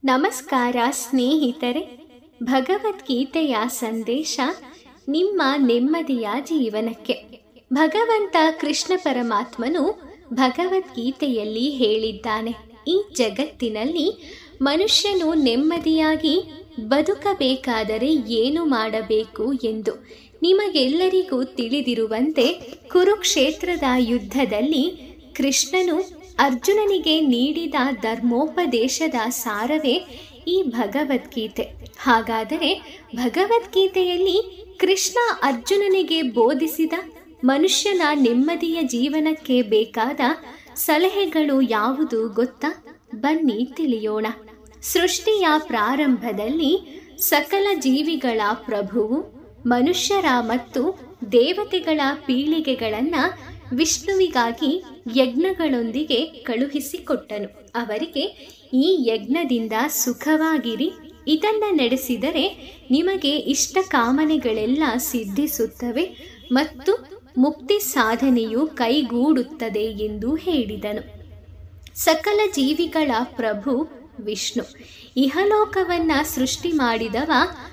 ನಮಸ್ಕಾರ ಸ್ನೇಹಿತರೆ ಭಗವದ್ಗೀತೆಯ ಸಂದೇಶ ನಿಮ್ಮ ನೆಮ್ಮದಿಯ ಜೀವನಕ್ಕೆ ಭಗವಂತ ಕೃಷ್ಣ ಪರಮಾತ್ಮನು ಭಗವದ್ಗೀತೆಯಲ್ಲಿ ಹೇಳಿದ್ದಾನೆ ಈ ಜಗತ್ತಿನಲ್ಲಿ ಮನುಷ್ಯನು ನೆಮ್ಮದಿಯಾಗಿ ಬದುಕಬೇಕಾದರೆ ಏನು ಮಾಡಬೇಕು ಎಂದು ನಿಮಗೆಲ್ಲರಿಗೂ ತಿಳಿದಿರುವಂತೆ ಕುರುಕ್ಷೇತ್ರದ ಯುದ್ಧದಲ್ಲಿ ಕೃಷ್ಣನು ಅರ್ಜುನನಿಗೆ ನೀಡಿದ ಧರ್ಮೋಪದೇಶದ ಸಾರವೇ ಈ ಭಗವದ್ಗೀತೆ ಹಾಗಾದರೆ ಭಗವದ್ಗೀತೆಯಲ್ಲಿ ಕೃಷ್ಣ ಅರ್ಜುನನಿಗೆ ಬೋಧಿಸಿದ ಮನುಷ್ಯನ ನೆಮ್ಮದಿಯ ಜೀವನಕ್ಕೆ ಬೇಕಾದ ಸಲಹೆಗಳು ಯಾವುದು ಗೊತ್ತಾ ಬನ್ನಿ ತಿಳಿಯೋಣ ಸೃಷ್ಟಿಯ ಪ್ರಾರಂಭದಲ್ಲಿ ಸಕಲ ಜೀವಿಗಳ ಪ್ರಭುವು ಮನುಷ್ಯರ ಮತ್ತು ದೇವತೆಗಳ ಪೀಳಿಗೆಗಳನ್ನು ವಿಷ್ಣುವಿಗಾಗಿ ಯಜ್ಞಗಳೊಂದಿಗೆ ಕಳುಹಿಸಿಕೊಟ್ಟನು ಅವರಿಗೆ ಈ ಯಜ್ಞದಿಂದ ಸುಖವಾಗಿರಿ ಇದನ್ನು ನಡೆಸಿದರೆ ನಿಮಗೆ ಇಷ್ಟ ಕಾಮನೆಗಳೆಲ್ಲ ಸಿದ್ಧಿಸುತ್ತವೆ ಮತ್ತು ಮುಕ್ತಿ ಸಾಧನೆಯು ಕೈಗೂಡುತ್ತದೆ ಎಂದು ಹೇಳಿದನು ಸಕಲ ಜೀವಿಗಳ ಪ್ರಭು ವಿಷ್ಣು ಇಹಲೋಕವನ್ನ ಸೃಷ್ಟಿ ಮಾಡಿದವ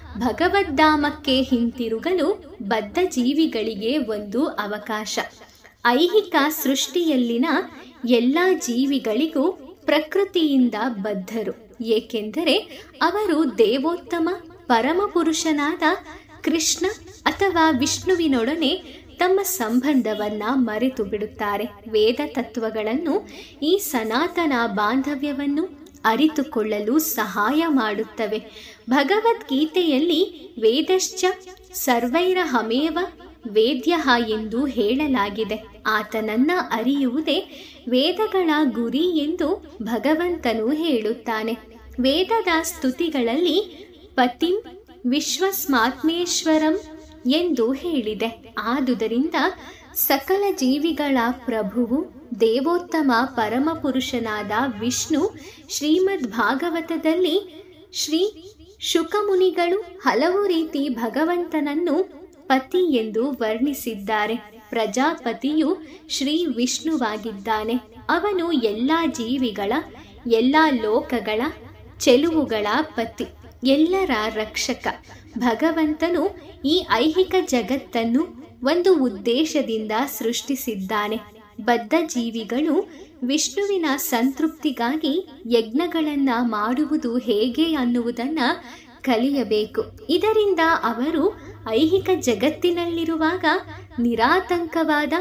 ಭಗವದ್ಧಾಮಕ್ಕೆ ಹಿಂತಿರುಗಲು ಬದ್ಧ ಜೀವಿಗಳಿಗೆ ಒಂದು ಅವಕಾಶ ಐಹಿಕ ಸೃಷ್ಟಿಯಲ್ಲಿನ ಎಲ್ಲ ಜೀವಿಗಳಿಗೂ ಪ್ರಕೃತಿಯಿಂದ ಬದ್ಧರು ಏಕೆಂದರೆ ಅವರು ದೇವೋತ್ತಮ ಪರಮಪುರುಷನಾದ ಕೃಷ್ಣ ಅಥವಾ ವಿಷ್ಣುವಿನೊಡನೆ ತಮ್ಮ ಸಂಬಂಧವನ್ನ ಮರೆತು ಬಿಡುತ್ತಾರೆ ವೇದ ತತ್ವಗಳನ್ನು ಈ ಸನಾತನ ಬಾಂಧವ್ಯವನ್ನು ಅರಿತುಕೊಳ್ಳಲು ಸಹಾಯ ಮಾಡುತ್ತವೆ ಭಗವದ್ಗೀತೆಯಲ್ಲಿ ವೇದಶ್ಚ ಸರ್ವೈರಹಮೇವ ವೇದ್ಯ ಎಂದು ಹೇಳಲಾಗಿದೆ ಆತನನ್ನ ಅರಿಯುವುದೇ ವೇದಗಳ ಗುರಿ ಎಂದು ಭಗವಂತನು ಹೇಳುತ್ತಾನೆ ವೇದದ ಸ್ತುತಿಗಳಲ್ಲಿ ಪತಿಂ ವಿಶ್ವಸ್ಮಾತ್ಮೇಶ್ವರಂ ಎಂದು ಹೇಳಿದೆ ಆದುದರಿಂದ ಸಕಲ ಜೀವಿಗಳ ಪ್ರಭುವು ದೇವೋತ್ತಮ ಪರಮಪುರುಷನಾದ ವಿಷ್ಣು ಶ್ರೀಮದ್ ಭಾಗವತದಲ್ಲಿ ಶ್ರೀ ಶುಕಮುನಿಗಳು ಹಲವು ರೀತಿ ಭಗವಂತನನ್ನು ಪತಿ ಎಂದು ವರ್ಣಿಸಿದ್ದಾರೆ ಪ್ರಜಾಪತಿಯು ಶ್ರೀ ವಿಷ್ಣುವಾಗಿದ್ದಾನೆ ಅವನು ಎಲ್ಲ ಜೀವಿಗಳ ಎಲ್ಲ ಲೋಕಗಳ ಚೆಲುವುಗಳ ಪತಿ ಎಲ್ಲರ ರಕ್ಷಕ ಭಗವಂತನು ಈ ಐಹಿಕ ಜಗತ್ತನ್ನು ಒಂದು ಉದ್ದೇಶದಿಂದ ಸೃಷ್ಟಿಸಿದ್ದಾನೆ ಬದ್ಧ ಜೀವಿಗಳು ವಿಷ್ಣುವಿನ ಸಂತೃಪ್ತಿಗಾಗಿ ಯಜ್ಞಗಳನ್ನ ಮಾಡುವುದು ಹೇಗೆ ಅನ್ನುವುದನ್ನು ಕಲಿಯಬೇಕು ಇದರಿಂದ ಅವರು ಐಹಿಕ ಜಗತ್ತಿನಲ್ಲಿರುವಾಗ ನಿರಾತಂಕವಾದ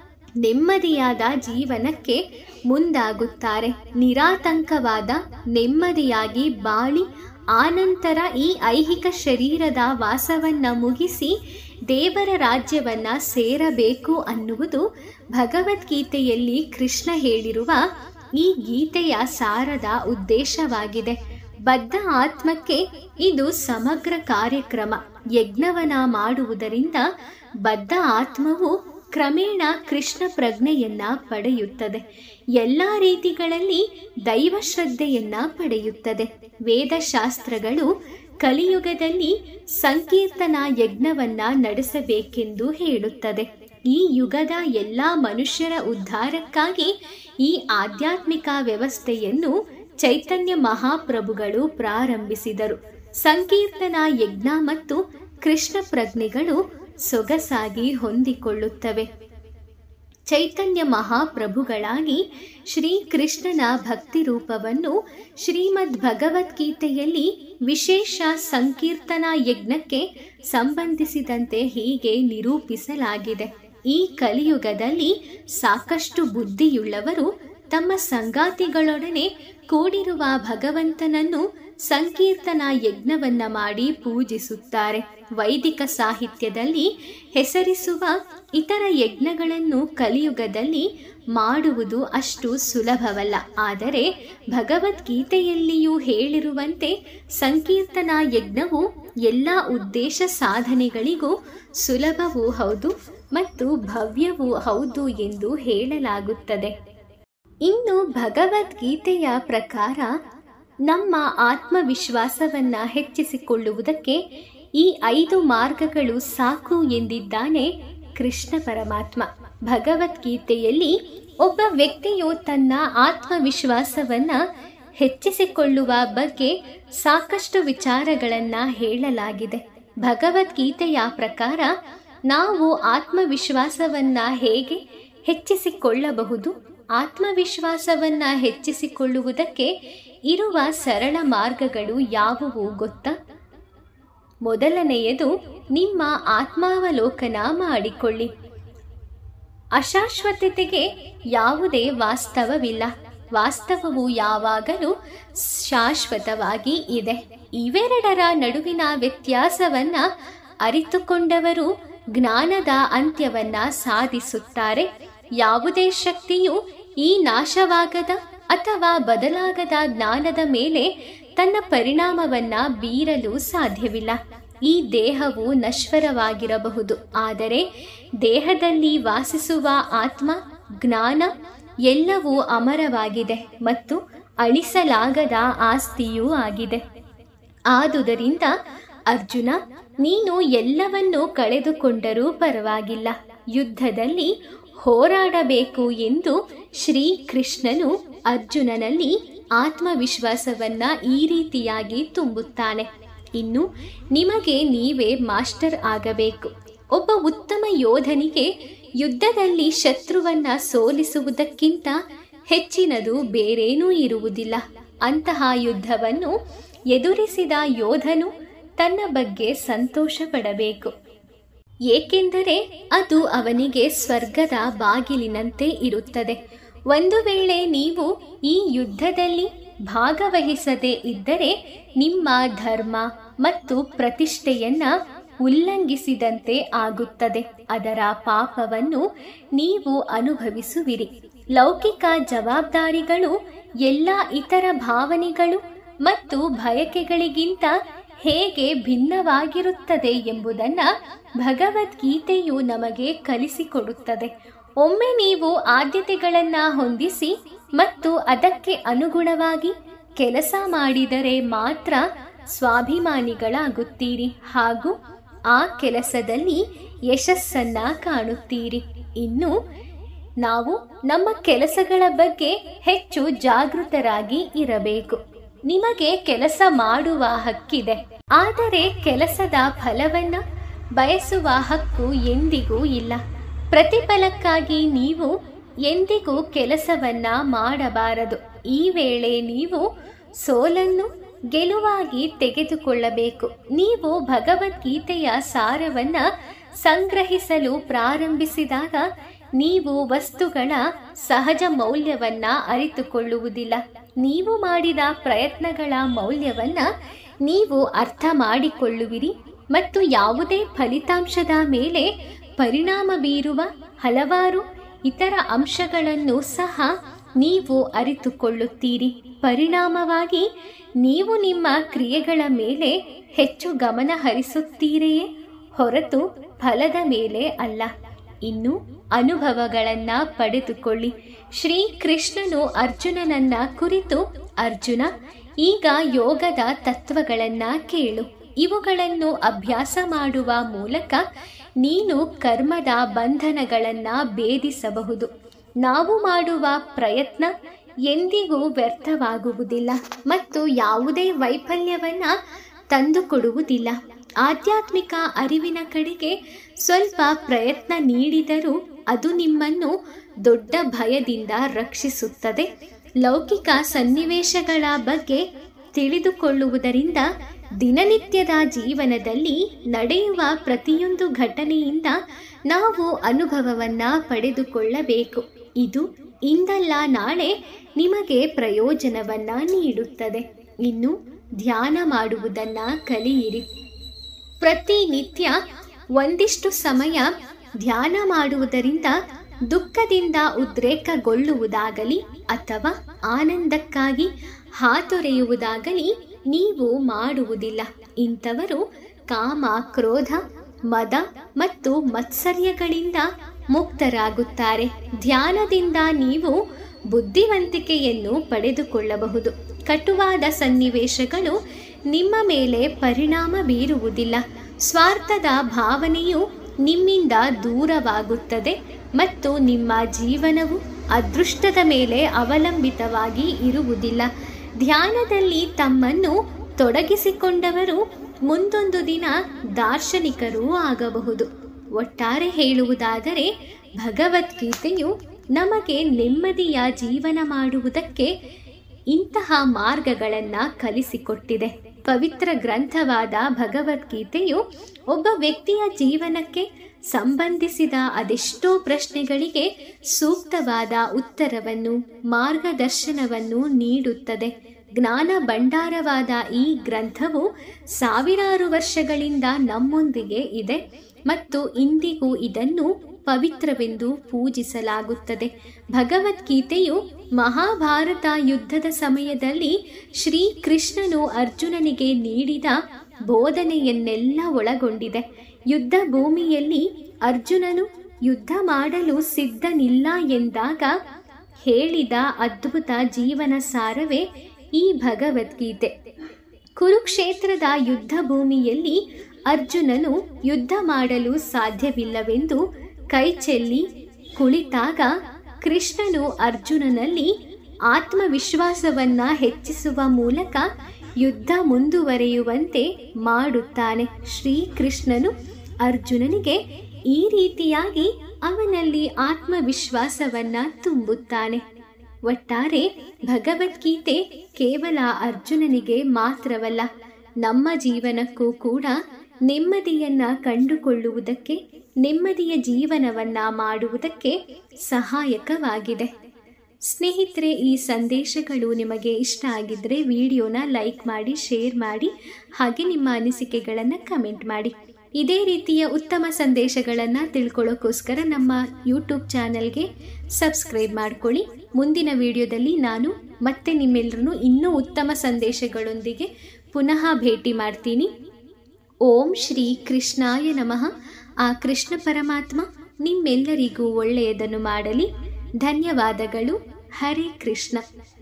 ನೆಮ್ಮದಿಯಾದ ಜೀವನಕ್ಕೆ ಮುಂದಾಗುತ್ತಾರೆ ನಿರಾತಂಕವಾದ ನೆಮ್ಮದಿಯಾಗಿ ಬಾಳಿ ಆನಂತರ ಈ ಐಹಿಕ ಶರೀರದ ವಾಸವನ್ನ ಮುಗಿಸಿ ದೇವರ ರಾಜ್ಯವನ್ನ ಸೇರಬೇಕು ಅನ್ನುವುದು ಭಗವದ್ಗೀತೆಯಲ್ಲಿ ಕೃಷ್ಣ ಹೇಳಿರುವ ಈ ಗೀತೆಯ ಸಾರದ ಉದ್ದೇಶವಾಗಿದೆ ಬದ್ಧ ಆತ್ಮಕ್ಕೆ ಇದು ಸಮಗ್ರ ಕಾರ್ಯಕ್ರಮ ಯಜ್ಞವನ ಮಾಡುವುದರಿಂದ ಬದ್ಧ ಆತ್ಮವು ಕ್ರಮೇಣ ಕೃಷ್ಣ ಪ್ರಜ್ಞೆಯನ್ನ ಪಡೆಯುತ್ತದೆ ಎಲ್ಲ ರೀತಿಗಳಲ್ಲಿ ದೈವ ಶ್ರದ್ಧೆಯನ್ನ ಪಡೆಯುತ್ತದೆ ವೇದಶಾಸ್ತ್ರಗಳು ಕಲಿಯುಗದಲ್ಲಿ ಸಂಕೀರ್ತನ ಯಜ್ಞವನ್ನ ನಡೆಸಬೇಕೆಂದು ಹೇಳುತ್ತದೆ ಈ ಯುಗದ ಎಲ್ಲ ಮನುಷ್ಯರ ಉದ್ಧಾರಕ್ಕಾಗಿ ಈ ಆಧ್ಯಾತ್ಮಿಕ ವ್ಯವಸ್ಥೆಯನ್ನು ಚೈತನ್ಯ ಮಹಾಪ್ರಭುಗಳು ಪ್ರಾರಂಭಿಸಿದರು ಸಂಕೀರ್ತನ ಯಜ್ಞ ಮತ್ತು ಕೃಷ್ಣ ಪ್ರಜ್ಞೆಗಳು ಸೊಗಸಾಗಿ ಹೊಂದಿಕೊಳ್ಳುತ್ತವೆ ಚೈತನ್ಯ ಮಹಾಪ್ರಭುಗಳಾಗಿ ಶ್ರೀಕೃಷ್ಣನ ಭಕ್ತಿ ರೂಪವನ್ನು ಶ್ರೀಮದ್ ಭಗವದ್ಗೀತೆಯಲ್ಲಿ ವಿಶೇಷ ಸಂಕೀರ್ತನ ಯಜ್ಞಕ್ಕೆ ಸಂಬಂಧಿಸಿದಂತೆ ಹೀಗೆ ನಿರೂಪಿಸಲಾಗಿದೆ ಈ ಕಲಿಯುಗದಲ್ಲಿ ಸಾಕಷ್ಟು ಬುದ್ಧಿಯುಳ್ಳವರು ತಮ್ಮ ಸಂಗಾತಿಗಳೊಡನೆ ಕೂಡಿರುವ ಭಗವಂತನನ್ನು ಸಂಕೀರ್ತನ ಯಜ್ಞವನ್ನ ಮಾಡಿ ಪೂಜಿಸುತ್ತಾರೆ ವೈದಿಕ ಸಾಹಿತ್ಯದಲ್ಲಿ ಹೆಸರಿಸುವ ಇತರ ಯಜ್ಞಗಳನ್ನು ಕಲಿಯುಗದಲ್ಲಿ ಮಾಡುವುದು ಅಷ್ಟು ಸುಲಭವಲ್ಲ ಆದರೆ ಭಗವದ್ಗೀತೆಯಲ್ಲಿಯೂ ಹೇಳಿರುವಂತೆ ಸಂಕೀರ್ತನ ಯಜ್ಞವು ಎಲ್ಲ ಉದ್ದೇಶ ಸಾಧನೆಗಳಿಗೂ ಸುಲಭವೂ ಹೌದು ಮತ್ತು ಭವ್ಯವೂ ಹೌದು ಎಂದು ಹೇಳಲಾಗುತ್ತದೆ ಇನ್ನು ಭಗವದ್ಗೀತೆಯ ಪ್ರಕಾರ ನಮ್ಮ ಆತ್ಮವಿಶ್ವಾಸವನ್ನ ಹೆಚ್ಚಿಸಿಕೊಳ್ಳುವುದಕ್ಕೆ ಈ ಐದು ಮಾರ್ಗಗಳು ಸಾಕು ಎಂದಿದ್ದಾನೆ ಕೃಷ್ಣ ಪರಮಾತ್ಮ ಭಗವದ್ಗೀತೆಯಲ್ಲಿ ಒಬ್ಬ ವ್ಯಕ್ತಿಯು ತನ್ನ ಆತ್ಮವಿಶ್ವಾಸವನ್ನ ಹೆಚ್ಚಿಸಿಕೊಳ್ಳುವ ಬಗ್ಗೆ ಸಾಕಷ್ಟು ವಿಚಾರಗಳನ್ನು ಹೇಳಲಾಗಿದೆ ಭಗವದ್ಗೀತೆಯ ಪ್ರಕಾರ ನಾವು ಆತ್ಮವಿಶ್ವಾಸವನ್ನು ಹೇಗೆ ಹೆಚ್ಚಿಸಿಕೊಳ್ಳಬಹುದು ಆತ್ಮವಿಶ್ವಾಸವನ್ನು ಹೆಚ್ಚಿಸಿಕೊಳ್ಳುವುದಕ್ಕೆ ಇರುವ ಸರಳ ಮಾರ್ಗಗಳು ಯಾವುವು ಗೊತ್ತಾ ಮೊದಲನೆಯದು ನಿಮ್ಮ ಆತ್ಮಾವಲೋಕನ ಮಾಡಿಕೊಳ್ಳಿ ಅಶಾಶ್ವತತೆಗೆ ಯಾವುದೇ ವಾಸ್ತವವಿಲ್ಲ ವಾಸ್ತವವು ಯಾವಾಗಲೂ ಶಾಶ್ವತವಾಗಿ ಇದೆ ಇವೆರಡರ ನಡುವಿನ ವ್ಯತ್ಯಾಸವನ್ನ ಅರಿತುಕೊಂಡವರು ಜ್ಞಾನದ ಅಂತ್ಯವನ್ನ ಸಾಧಿಸುತ್ತಾರೆ ಯಾವುದೇ ಶಕ್ತಿಯು ಈ ನಾಶವಾಗದ ಅಥವಾ ಬದಲಾಗದ ಜ್ಞಾನದ ಮೇಲೆ ತನ್ನ ಪರಿಣಾಮವನ್ನ ಬೀರಲು ಸಾಧ್ಯವಿಲ್ಲ ಈ ದೇಹವು ನಶ್ವರವಾಗಿರಬಹುದು ಆದರೆ ದೇಹದಲ್ಲಿ ವಾಸಿಸುವ ಆತ್ಮ ಜ್ಞಾನ ಎಲ್ಲವೂ ಅಮರವಾಗಿದೆ ಮತ್ತು ಅಳಿಸಲಾಗದ ಆಸ್ತಿಯೂ ಆಗಿದೆ ಆದುದರಿಂದ ಅರ್ಜುನ ನೀನು ಎಲ್ಲವನ್ನೂ ಕಳೆದುಕೊಂಡರೂ ಪರವಾಗಿಲ್ಲ ಯುದ್ಧದಲ್ಲಿ ಹೋರಾಡಬೇಕು ಎಂದು ಶ್ರೀಕೃಷ್ಣನು ಅರ್ಜುನನಲ್ಲಿ ಆತ್ಮವಿಶ್ವಾಸವನ್ನ ಈ ರೀತಿಯಾಗಿ ತುಂಬುತ್ತಾನೆ ಇನ್ನು ನಿಮಗೆ ನೀವೇ ಮಾಸ್ಟರ್ ಆಗಬೇಕು ಒಬ್ಬ ಉತ್ತಮ ಯೋಧನಿಗೆ ಯುದ್ಧದಲ್ಲಿ ಶತ್ರುವನ್ನ ಸೋಲಿಸುವುದಕ್ಕಿಂತ ಹೆಚ್ಚಿನದು ಬೇರೇನೂ ಇರುವುದಿಲ್ಲ ಅಂತಹ ಯುದ್ಧವನ್ನು ಎದುರಿಸಿದ ಯೋಧನು ತನ್ನ ಬಗ್ಗೆ ಸಂತೋಷ ಪಡಬೇಕು ಏಕೆಂದರೆ ಅದು ಅವನಿಗೆ ಸ್ವರ್ಗದ ಬಾಗಿಲಿನಂತೆ ಇರುತ್ತದೆ ಒಂದು ವೇಳೆ ನೀವು ಈ ಯುದ್ಧದಲ್ಲಿ ಭಾಗವಹಿಸದೇ ಇದ್ದರೆ ನಿಮ್ಮ ಧರ್ಮ ಮತ್ತು ಪ್ರತಿಷ್ಠೆಯನ್ನ ಉಲ್ಲಂಘಿಸಿದಂತೆ ಆಗುತ್ತದೆ ಅದರ ಪಾಪವನ್ನು ನೀವು ಅನುಭವಿಸುವಿರಿ ಲೌಕಿಕ ಜವಾಬ್ದಾರಿಗಳು ಎಲ್ಲ ಇತರ ಭಾವನೆಗಳು ಮತ್ತು ಬಯಕೆಗಳಿಗಿಂತ ಹೇಗೆ ಭಿನ್ನವಾಗಿರುತ್ತದೆ ಎಂಬುದನ್ನು ಭಗವದ್ಗೀತೆಯು ನಮಗೆ ಕಲಿಸಿಕೊಡುತ್ತದೆ ಒಮ್ಮೆ ನೀವು ಆದ್ಯತೆಗಳನ್ನು ಹೊಂದಿಸಿ ಮತ್ತು ಅದಕ್ಕೆ ಅನುಗುಣವಾಗಿ ಕೆಲಸ ಮಾಡಿದರೆ ಮಾತ್ರ ಸ್ವಾಭಿಮಾನಿಗಳಾಗುತ್ತೀರಿ ಹಾಗೂ ಆ ಕೆಲಸದಲ್ಲಿ ಯಶಸ್ಸನ್ನ ಕಾಣುತ್ತೀರಿ ಇನ್ನು ನಾವು ನಮ್ಮ ಕೆಲಸಗಳ ಬಗ್ಗೆ ಹೆಚ್ಚು ಜಾಗೃತರಾಗಿ ಇರಬೇಕು ನಿಮಗೆ ಕೆಲಸ ಮಾಡುವ ಹಕ್ಕಿದೆ ಆದರೆ ಕೆಲಸದ ಫಲವನ್ನ ಬಯಸುವ ಹಕ್ಕು ಎಂದಿಗೂ ಇಲ್ಲ ಪ್ರತಿಫಲಕ್ಕಾಗಿ ನೀವು ಎಂದಿಗೂ ಕೆಲಸವನ್ನ ಮಾಡಬಾರದು ಈ ವೇಳೆ ನೀವು ಸೋಲನ್ನು ಗೆಲುವಾಗಿ ತೆಗೆದುಕೊಳ್ಳಬೇಕು ನೀವು ಭಗವದ್ಗೀತೆಯ ಸಾರವನ್ನ ಸಂಗ್ರಹಿಸಲು ಪ್ರಾರಂಭಿಸಿದಾಗ ನೀವು ವಸ್ತುಗಳ ಸಹಜ ಮೌಲ್ಯವನ್ನ ಅರಿತುಕೊಳ್ಳುವುದಿಲ್ಲ ನೀವು ಮಾಡಿದ ಪ್ರಯತ್ನಗಳ ಮೌಲ್ಯವನ್ನ ನೀವು ಅರ್ಥ ಮಾಡಿಕೊಳ್ಳುವಿರಿ ಮತ್ತು ಯಾವುದೇ ಫಲಿತಾಂಶದ ಮೇಲೆ ಪರಿಣಾಮ ಬೀರುವ ಹಲವಾರು ಇತರ ಅಂಶಗಳನ್ನು ಸಹ ನೀವು ಅರಿತುಕೊಳ್ಳುತ್ತೀರಿ ಪರಿಣಾಮವಾಗಿ ನೀವು ನಿಮ್ಮ ಕ್ರಿಯೆಗಳ ಮೇಲೆ ಹೆಚ್ಚು ಗಮನ ಹರಿಸುತ್ತೀರೆಯೇ ಹೊರತು ಫಲದ ಮೇಲೆ ಅಲ್ಲ ಇನ್ನು ಅನುಭವಗಳನ್ನು ಪಡೆದುಕೊಳ್ಳಿ ಶ್ರೀಕೃಷ್ಣನು ಅರ್ಜುನನನ್ನ ಕುರಿತು ಅರ್ಜುನ ಈಗ ಯೋಗದ ತತ್ವಗಳನ್ನ ಕೇಳು ಇವುಗಳನ್ನು ಅಭ್ಯಾಸ ಮಾಡುವ ಮೂಲಕ ನೀನು ಕರ್ಮದ ಬಂಧನಗಳನ್ನು ಭೇದಿಸಬಹುದು ನಾವು ಮಾಡುವ ಪ್ರಯತ್ನ ಎಂದಿಗೂ ವ್ಯರ್ಥವಾಗುವುದಿಲ್ಲ ಮತ್ತು ಯಾವುದೇ ವೈಫಲ್ಯವನ್ನ ತಂದುಕೊಡುವುದಿಲ್ಲ ಆಧ್ಯಾತ್ಮಿಕ ಅರಿವಿನ ಕಡೆಗೆ ಸ್ವಲ್ಪ ಪ್ರಯತ್ನ ನೀಡಿದರೂ ಅದು ನಿಮ್ಮನ್ನು ದೊಡ್ಡ ಭಯದಿಂದ ರಕ್ಷಿಸುತ್ತದೆ ಲೌಕಿಕ ಸನ್ನಿವೇಶಗಳ ಬಗ್ಗೆ ತಿಳಿದುಕೊಳ್ಳುವುದರಿಂದ ದಿನನಿತ್ಯದ ಜೀವನದಲ್ಲಿ ನಡೆಯುವ ಪ್ರತಿಯೊಂದು ಘಟನೆಯಿಂದ ನಾವು ಅನುಭವವನ್ನ ಪಡೆದುಕೊಳ್ಳಬೇಕು ಇದು ಇಂದಲ್ಲ ನಾಳೆ ನಿಮಗೆ ಪ್ರಯೋಜನವನ್ನ ನೀಡುತ್ತದೆ ಇನ್ನು ಧ್ಯಾನ ಮಾಡುವುದನ್ನ ಕಲಿಯಿರಿ ಪ್ರತಿನಿತ್ಯ ಒಂದಿಷ್ಟು ಸಮಯ ಧ್ಯಾನ ಮಾಡುವುದರಿಂದ ದುಃಖದಿಂದ ಉದ್ರೇಕಗೊಳ್ಳುವುದಾಗಲಿ ಅಥವಾ ಆನಂದಕ್ಕಾಗಿ ಹಾತೊರೆಯುವುದಾಗಲಿ ನೀವು ಮಾಡುವುದಿಲ್ಲ ಇಂಥವರು ಕಾಮ ಕ್ರೋಧ ಮದ ಮತ್ತು ಮತ್ಸರ್ಯಗಳಿಂದ ಮುಕ್ತರಾಗುತ್ತಾರೆ ಧ್ಯಾನದಿಂದ ನೀವು ಬುದ್ಧಿವಂತಿಕೆಯನ್ನು ಪಡೆದುಕೊಳ್ಳಬಹುದು ಕಟುವಾದ ಸನ್ನಿವೇಶಗಳು ನಿಮ್ಮ ಮೇಲೆ ಪರಿಣಾಮ ಬೀರುವುದಿಲ್ಲ ಸ್ವಾರ್ಥದ ಭಾವನೆಯು ನಿಮ್ಮಿಂದ ದೂರವಾಗುತ್ತದೆ ಮತ್ತು ನಿಮ್ಮ ಜೀವನವು ಅದೃಷ್ಟದ ಮೇಲೆ ಅವಲಂಬಿತವಾಗಿ ಇರುವುದಿಲ್ಲ ಧ್ಯಾನದಲ್ಲಿ ತಮ್ಮನ್ನು ತೊಡಗಿಸಿಕೊಂಡವರು ಮುಂದೊಂದು ದಿನ ದಾರ್ಶನಿಕರೂ ಆಗಬಹುದು ಒಟ್ಟಾರೆ ಹೇಳುವುದಾದರೆ ಭಗವದ್ಗೀತೆಯು ನಮಗೆ ನೆಮ್ಮದಿಯ ಜೀವನ ಮಾಡುವುದಕ್ಕೆ ಇಂತಹ ಮಾರ್ಗಗಳನ್ನು ಕಲಿಸಿಕೊಟ್ಟಿದೆ ಪವಿತ್ರ ಗ್ರಂಥವಾದ ಭಗವದ್ಗೀತೆಯು ಒಬ್ಬ ವ್ಯಕ್ತಿಯ ಜೀವನಕ್ಕೆ ಸಂಬಂಧಿಸಿದ ಅದೆಷ್ಟೋ ಪ್ರಶ್ನೆಗಳಿಗೆ ಸೂಕ್ತವಾದ ಉತ್ತರವನ್ನು ಮಾರ್ಗದರ್ಶನವನ್ನು ನೀಡುತ್ತದೆ ಜ್ಞಾನ ಭಂಡಾರವಾದ ಈ ಗ್ರಂಥವು ಸಾವಿರಾರು ವರ್ಷಗಳಿಂದ ನಮ್ಮೊಂದಿಗೆ ಇದೆ ಮತ್ತು ಇಂದಿಗೂ ಇದನ್ನು ಪವಿತ್ರವೆಂದು ಪೂಜಿಸಲಾಗುತ್ತದೆ ಭಗವದ್ಗೀತೆಯು ಮಹಾಭಾರತ ಯುದ್ಧದ ಸಮಯದಲ್ಲಿ ಶ್ರೀಕೃಷ್ಣನು ಅರ್ಜುನನಿಗೆ ನೀಡಿದ ಬೋಧನೆಯನ್ನೆಲ್ಲ ಒಳಗೊಂಡಿದೆ ಯುದ್ಧ ಭೂಮಿಯಲ್ಲಿ ಅರ್ಜುನನು ಯುದ್ಧ ಮಾಡಲು ಸಿದ್ಧನಿಲ್ಲ ಎಂದಾಗ ಹೇಳಿದ ಅದ್ಭುತ ಜೀವನ ಸಾರವೇ ಈ ಭಗವದ್ಗೀತೆ ಕುರುಕ್ಷೇತ್ರದ ಯುದ್ಧ ಭೂಮಿಯಲ್ಲಿ ಅರ್ಜುನನು ಯುದ್ಧ ಮಾಡಲು ಸಾಧ್ಯವಿಲ್ಲವೆಂದು ಕೈಚೆಲ್ಲಿ ಕುಳಿತಾಗ ಕೃಷ್ಣನು ಅರ್ಜುನನಲ್ಲಿ ಆತ್ಮವಿಶ್ವಾಸವನ್ನ ಹೆಚ್ಚಿಸುವ ಮೂಲಕ ಯುದ್ಧ ಮುಂದುವರಿಯುವಂತೆ ಮಾಡುತ್ತಾನೆ ಶ್ರೀಕೃಷ್ಣನು ಅರ್ಜುನನಿಗೆ ಈ ರೀತಿಯಾಗಿ ಅವನಲ್ಲಿ ಆತ್ಮವಿಶ್ವಾಸವನ್ನ ತುಂಬುತ್ತಾನೆ ಒಟ್ಟಾರೆ ಭಗವದ್ಗೀತೆ ಕೇವಲ ಅರ್ಜುನನಿಗೆ ಮಾತ್ರವಲ್ಲ ನಮ್ಮ ಜೀವನಕ್ಕೂ ಕೂಡ ನೆಮ್ಮದಿಯನ್ನ ಕಂಡುಕೊಳ್ಳುವುದಕ್ಕೆ ನೆಮ್ಮದಿಯ ಜೀವನವನ್ನ ಮಾಡುವುದಕ್ಕೆ ಸಹಾಯಕವಾಗಿದೆ ಸ್ನೇಹಿತರೆ ಈ ಸಂದೇಶಗಳು ನಿಮಗೆ ಇಷ್ಟ ಆಗಿದ್ದರೆ ವಿಡಿಯೋನ ಲೈಕ್ ಮಾಡಿ ಶೇರ್ ಮಾಡಿ ಹಾಗೆ ನಿಮ್ಮ ಅನಿಸಿಕೆಗಳನ್ನು ಕಮೆಂಟ್ ಮಾಡಿ ಇದೇ ರೀತಿಯ ಉತ್ತಮ ಸಂದೇಶಗಳನ್ನು ತಿಳ್ಕೊಳ್ಳೋಕ್ಕೋಸ್ಕರ ನಮ್ಮ ಯೂಟ್ಯೂಬ್ ಚಾನಲ್ಗೆ ಸಬ್ಸ್ಕ್ರೈಬ್ ಮಾಡ್ಕೊಳ್ಳಿ ಮುಂದಿನ ವಿಡಿಯೋದಲ್ಲಿ ನಾನು ಮತ್ತೆ ನಿಮ್ಮೆಲ್ಲರನ್ನು ಇನ್ನೂ ಉತ್ತಮ ಸಂದೇಶಗಳೊಂದಿಗೆ ಪುನಃ ಭೇಟಿ ಮಾಡ್ತೀನಿ ಓಂ ಶ್ರೀ ಕೃಷ್ಣಾಯ ನಮಃ ಆ ಕೃಷ್ಣ ಪರಮಾತ್ಮ ನಿಮ್ಮೆಲ್ಲರಿಗೂ ಒಳ್ಳೆಯದನ್ನು ಮಾಡಲಿ ಧನ್ಯವಾದಗಳು ಹರೇ ಕೃಷ್ಣ